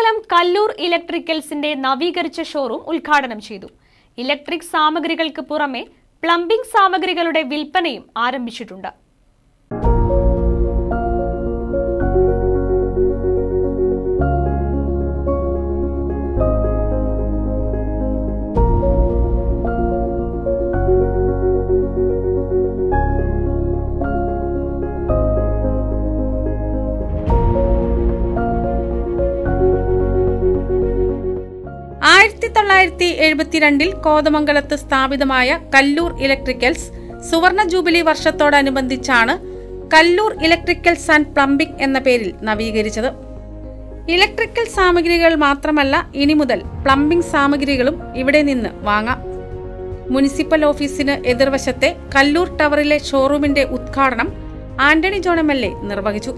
കൊല്ലം കല്ലൂർ ഇലക്ട്രിക്കൽസിന്റെ നവീകരിച്ച ഷോറൂം ഉദ്ഘാടനം ചെയ്തു ഇലക്ട്രിക് സാമഗ്രികൾക്ക് പുറമെ പ്ലംബിംഗ് സാമഗ്രികളുടെ വിൽപ്പനയും ആരംഭിച്ചിട്ടുണ്ട് ആയിരത്തി തൊള്ളായിരത്തി എഴുപത്തിരണ്ടിൽ കോതമംഗലത്ത് സ്ഥാപിതമായ കല്ലൂർ ഇലക്ട്രിക്കൽസ് സുവർണ ജൂബിലി വർഷത്തോടനുബന്ധിച്ചാണ് കല്ലൂർ ഇലക്ട്രിക്കൽസ് ആൻഡ് പ്ലംബിംഗ് എന്ന പേരിൽ നവീകരിച്ചത് ഇലക്ട്രിക്കൽ സാമഗ്രികൾ മാത്രമല്ല ഇനി മുതൽ പ്ലംബിംഗ് സാമഗ്രികളും ഇവിടെ നിന്ന് വാങ്ങാം മുനിസിപ്പൽ ഓഫീസിന് എതിർവശത്തെ കല്ലൂർ ടവറിലെ ഷോറൂമിന്റെ ഉദ്ഘാടനം Antony John M L A നിർവഹിച്ചു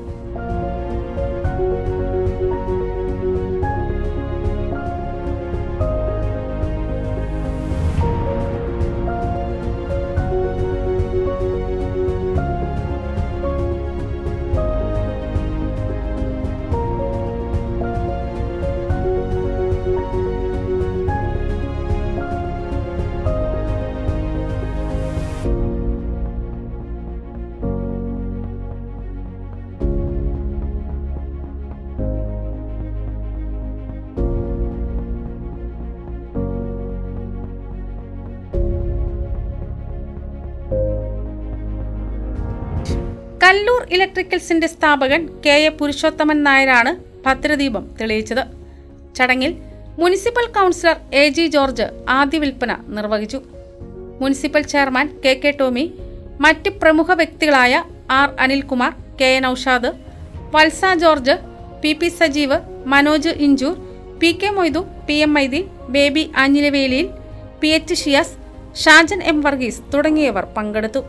കല്ലൂർ ഇലക്ട്രിക്കൽസിന്റെ സ്ഥാപകൻ കെ എ പുരുഷോത്തമൻ നായരാണ് ഭദ്രദീപം തെളിയിച്ചത് ചടങ്ങിൽ municipal councillor A G George ആദ്യ വിൽപ്പന നിർവഹിച്ചു municipal chairman K K Tomy മറ്റ് പ്രമുഖ വ്യക്തികളായ R Anilkumar K N Aushad Valsa George P P Sajeev Manoj Inchoor P K Moidu P M Maideen Baby Anjilavelil P H Shiyas Shajan M Varghese തുടങ്ങിയവർ പങ്കെടുത്തു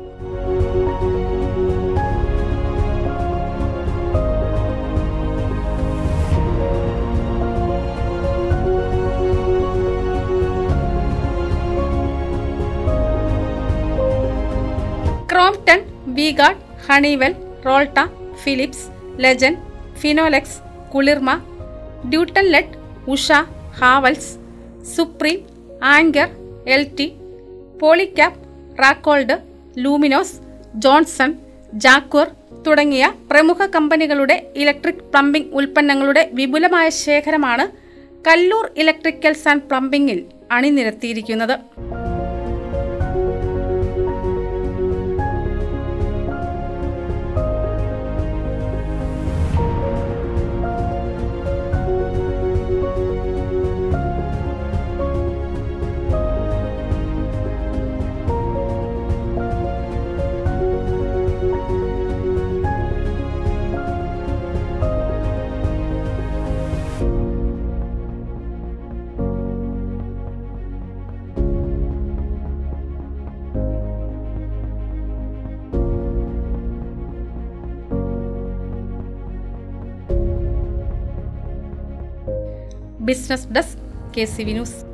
Crompton V-Guard Honeywell Rolta Philips ലെജൻ ഫിനോലെക്സ് കുളിർമ ഡ്യൂട്ടൻ ലെഡ് Usha Havells Supreme Anchor L T Polycab Rakold Luminous Johnson Jaquar തുടങ്ങിയ പ്രമുഖ കമ്പനികളുടെ ഇലക്ട്രിക് പ്ലംബിംഗ് ഉൽപ്പന്നങ്ങളുടെ വിപുലമായ ശേഖരമാണ് കല്ലൂർ ഇലക്ട്രിക്കൽസ് ആൻഡ് പ്ലംബിംഗിൽ അണിനിരത്തിയിരിക്കുന്നത് business desk K C V news